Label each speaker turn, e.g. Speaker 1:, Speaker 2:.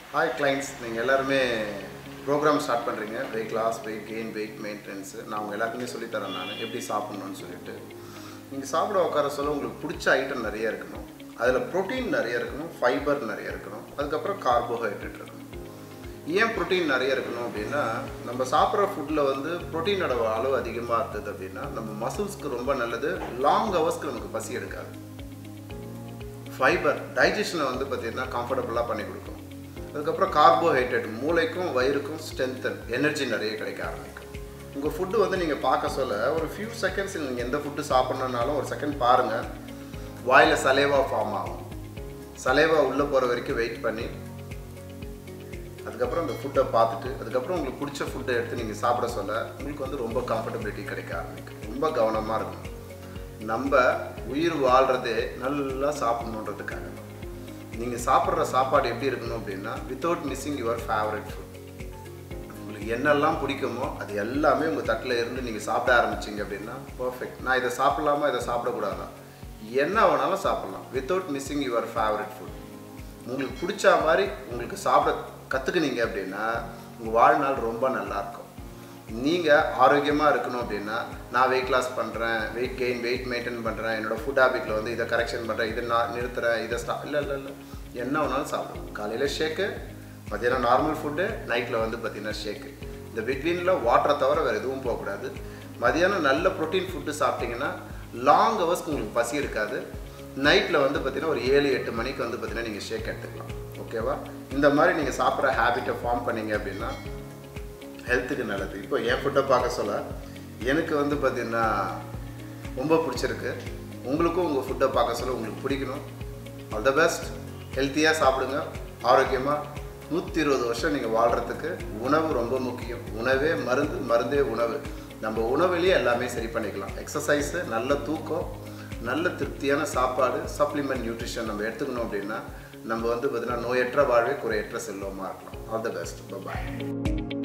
Speaker 1: hi clients நீங்கள் எல்லாருமே program start பண்ணுறீங்க weight loss weight gain weight maintenance நான் உங்கள் எல்லாருக்குமே சொல்லித்தரேன் நான் எப்படி சாப்பிட்ணுன்னு சொல்லிட்டு நீங்கள் சாப்பிட உட்கார சொல்ல உங்களுக்கு பிடிச்ச ஐட்டம் நிறைய இருக்கணும் அதில் ப்ரோட்டீன் நிறைய இருக்கணும் ஃபைபர் நிறைய இருக்கணும் அதுக்கப்புறம் கார்போஹைட்ரேட் இருக்கணும் ஏன் ப்ரோட்டீன் நிறைய இருக்கணும் அப்படின்னா நம்ம சாப்பிட்ற ஃபுட்டில் வந்து ப்ரோட்டீனோட அளவு அதிகமாக இருந்தது அப்படின்னா நம்ம மசில்ஸ்க்கு ரொம்ப நல்லது லாங் ஹவர்ஸ்க்கு நமக்கு பசி எடுக்காது ஃபைபர் டைஜஷனை வந்து பார்த்திங்கன்னா கம்ஃபர்டபுளாக பண்ணி கொடுக்கும் அதுக்கப்புறம் கார்போஹைட்ரேட் மூளைக்கும் வயிறுக்கும் ஸ்ட்ரென்தன் எனர்ஜி நிறைய கிடைக்க ஆரம்பிக்கும் உங்கள் ஃபுட்டு வந்து நீங்கள் பார்க்க சொல்ல ஒரு ஃபியூ செகண்ட்ஸ் நீங்கள் எந்த ஃபுட்டு சாப்பிட்ணுன்னாலும் ஒரு செகண்ட் பாருங்கள் வாயில் சலேவா ஃபார்ம் ஆகும் சலேவா உள்ளே போகிற வரைக்கும் வெயிட் பண்ணி அதுக்கப்புறம் அந்த ஃபுட்டை பார்த்துட்டு அதுக்கப்புறம் உங்களுக்கு பிடிச்ச ஃபுட்டை எடுத்து நீங்கள் சாப்பிட சொல்ல உங்களுக்கு வந்து ரொம்ப கம்ஃபர்டபிலிட்டி கிடைக்க ஆரம்பிக்கும் ரொம்ப கவனமாக இருக்கும் நம்ம உயிர் வாழ்கிறதே நல்லா சாப்பிடணுன்றதுக்காக நீங்கள் சாப்பிட்ற சாப்பாடு எப்படி இருக்கணும் அப்படின்னா without missing your favourite food உங்களுக்கு என்னெல்லாம் பிடிக்குமோ அது எல்லாமே உங்கள் தட்டில் இருந்து நீங்கள் சாப்பிட ஆரம்பிச்சிங்க அப்படின்னா பர்ஃபெக்ட் நான் இதை சாப்பிடலாமா இதை சாப்பிடக்கூடாதா என்ன வேணாலும் சாப்பிட்லாம் without missing your favourite food உங்களுக்கு பிடிச்ச மாதிரி உங்களுக்கு சாப்பிட கற்றுக்குனீங்க அப்படின்னா உங்கள் வாழ்நாள் ரொம்ப நல்லாயிருக்கும் நீங்கள் ஆரோக்கியமாக இருக்கணும் அப்படின்னா நான் வெயிட் லாஸ் பண்ணுறேன் வெயிட் கெயின் வெயிட் மெயின்டைன் பண்ணுறேன் என்னோடய ஃபுட் ஹேபிட்டில் வந்து இதை கரெக்ஷன் பண்ணுறேன் இதை நான் நிறுத்துறேன் இதை ஸ்டா இல்லை இல்லை இல்லை என்ன வேணாலும் சாப்பிடலாம் காலையில் ஷேக்கு மத்தியானம் நார்மல் ஃபுட்டு நைட்டில் வந்து பார்த்திங்கன்னா ஷேக்கு இந்த பிட்வீனில் வாட்டரை தவிர வேறு எதுவும் போகக்கூடாது மதியானம் நல்ல ப்ரோட்டீன் ஃபுட்டு சாப்பிட்டிங்கன்னா லாங் ஹவர்ஸ்க்கு உங்களுக்கு பசி இருக்காது நைட்டில் வந்து பார்த்திங்கன்னா ஒரு ஏழு எட்டு மணிக்கு வந்து பார்த்திங்கன்னா நீங்கள் ஷேக் எடுத்துக்கலாம் ஓகேவா இந்த மாதிரி நீங்கள் சாப்பிட்ற ஹேபிட்டை ஃபார்ம் பண்ணீங்க அப்படின்னா ஹெல்த்துக்கு நல்லது இப்போ என் ஃபுட்டை பார்க்க சொல்ல எனக்கு வந்து பார்த்திங்கன்னா ரொம்ப பிடிச்சிருக்கு உங்களுக்கும் உங்கள் ஃபுட்டை பார்க்க சொல்ல உங்களுக்கு பிடிக்கணும் ஆல் த பெஸ்ட் ஹெல்த்தியாக சாப்பிடுங்க ஆரோக்கியமாக நூற்றி இருபது வருஷம் நீங்கள் வாழ்கிறதுக்கு உணவு ரொம்ப முக்கியம் உணவே மருந்து மருந்தே உணவு நம்ம உணவுலேயே எல்லாமே சரி பண்ணிக்கலாம் எக்ஸசைஸு நல்ல தூக்கம் நல்ல திருப்தியான சாப்பாடு சப்ளிமெண்ட் நியூட்ரிஷன் நம்ம எடுத்துக்கணும் அப்படின்னா நம்ம வந்து பார்த்தீங்கன்னா நோயற்ற வாழ்வே குறையற்ற செல்வமாக இருக்கலாம் ஆல் த பெஸ்ட் பாய்